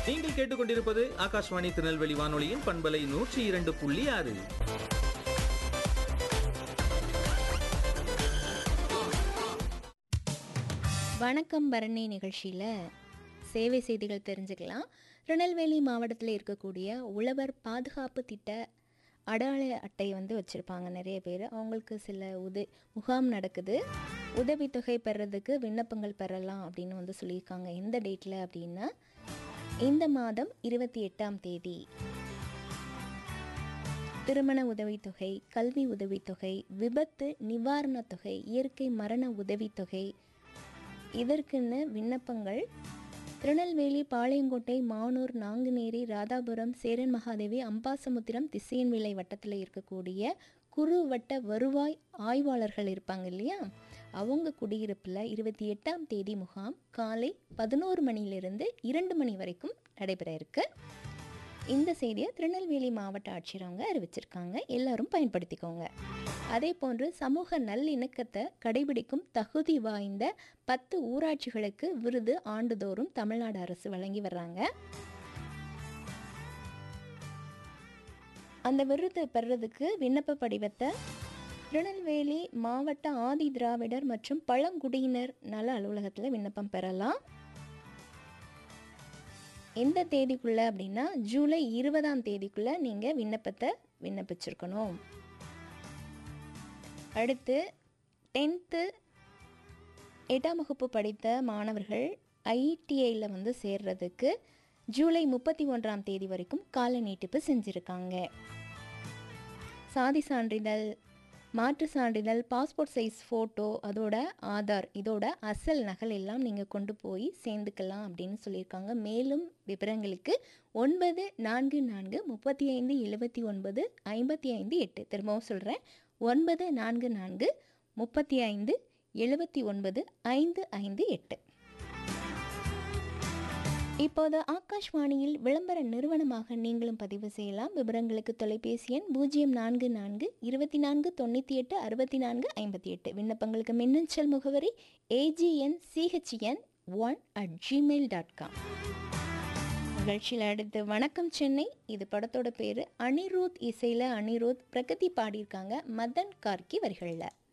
நீங்கள் கேட்டுக்கொண்டிருப்பது ஆகாஷ்வாணி திருநெல்வேலி வானொலியின் பண்பலை நூற்றி இரண்டு புள்ளி ஆறு வணக்கம் பரணி நிகழ்ச்சியில் சேவை செய்திகள் தெரிஞ்சுக்கலாம் திருநெல்வேலி மாவட்டத்தில் இருக்கக்கூடிய உழவர் பாதுகாப்பு திட்ட அடையாள அட்டை வந்து வச்சுருப்பாங்க நிறைய பேர் அவங்களுக்கு சில உத முகாம் நடக்குது உதவித்தொகை பெறதுக்கு விண்ணப்பங்கள் பெறலாம் அப்படின்னு வந்து சொல்லியிருக்காங்க எந்த டேட்டில் அப்படின்னா இந்த மாதம் இருபத்தி எட்டாம் தேதி திருமண உதவித்தொகை கல்வி உதவித்தொகை விபத்து நிவாரணத் தொகை இயற்கை மரண உதவித்தொகை இதற்குன்னு விண்ணப்பங்கள் திருநெல்வேலி பாளையங்கோட்டை மானூர் நாங்குநேரி ராதாபுரம் சேரன் மகாதேவி அம்பாசமுத்திரம் திசையன்விளை வட்டத்தில் இருக்கக்கூடிய குறு வட்ட வருவாய் ஆய்வாளர்கள் இருப்பாங்க இல்லையா அவங்க குடியிருப்பில் இருபத்தி எட்டாம் தேதி முகாம் காலை பதினோரு மணியிலிருந்து இரண்டு மணி வரைக்கும் நடைபெற இருக்கு இந்த செய்தியை திருநெல்வேலி மாவட்ட ஆட்சியர் அவங்க அறிவிச்சிருக்காங்க எல்லாரும் பயன்படுத்திக்கோங்க அதே போன்று சமூக நல்லிணக்கத்தை கடைபிடிக்கும் தகுதி வாய்ந்த பத்து ஊராட்சிகளுக்கு விருது ஆண்டுதோறும் தமிழ்நாடு அரசு வழங்கி வர்றாங்க அந்த விருது பெறுறதுக்கு விண்ணப்ப படிவத்தை திருநெல்வேலி மாவட்ட ஆதி திராவிடர் மற்றும் பழங்குடியினர் நல அலுவலகத்தில் விண்ணப்பம் பெறலாம் எந்த தேதிக்குள்ளே அப்படின்னா ஜூலை இருபதாம் தேதிக்குள்ளே நீங்கள் விண்ணப்பத்தை விண்ணப்பிச்சிருக்கணும் அடுத்து டென்த்து எட்டாம் வகுப்பு படித்த மாணவர்கள் ஐடிஐயில் வந்து சேர்றதுக்கு ஜூலை முப்பத்தி ஒன்றாம் தேதி வரைக்கும் கால நீட்டிப்பு செஞ்சுருக்காங்க சாதி சான்றிதழ் மாற்று சான்றிதழ் பாஸ்போர்ட் சைஸ் ஃபோட்டோ அதோட ஆதார் இதோட அசல் நகல் எல்லாம் நீங்கள் கொண்டு போய் சேர்ந்துக்கலாம் அப்படின்னு சொல்லியிருக்காங்க மேலும் விவரங்களுக்கு ஒன்பது நான்கு நான்கு முப்பத்தி ஐந்து எழுபத்தி ஒன்பது ஐம்பத்தி ஐந்து எட்டு திரும்பவும் சொல்கிறேன் ஒன்பது நான்கு நான்கு முப்பத்தி ஐந்து எழுபத்தி ஒன்பது ஐந்து ஐந்து எட்டு இப்போது ஆகாஷ்வாணியில் விளம்பர நிறுவனமாக நீங்களும் பதிவு செய்யலாம் விவரங்களுக்கு தொலைபேசி எண் பூஜ்ஜியம் நான்கு நான்கு இருபத்தி நான்கு தொண்ணூற்றி எட்டு அறுபத்தி நான்கு ஐம்பத்தி எட்டு விண்ணப்பங்களுக்கு மின்னஞ்சல் முகவரி AGN CHN one at Gmail dot com நிகழ்ச்சியில் அடுத்து வணக்கம் சென்னை இது படத்தோட பேர் அனிருத் இசையில் அனிருத் பிரகதி பாடியிருக்காங்க மதன் கார்கி வரிகளில்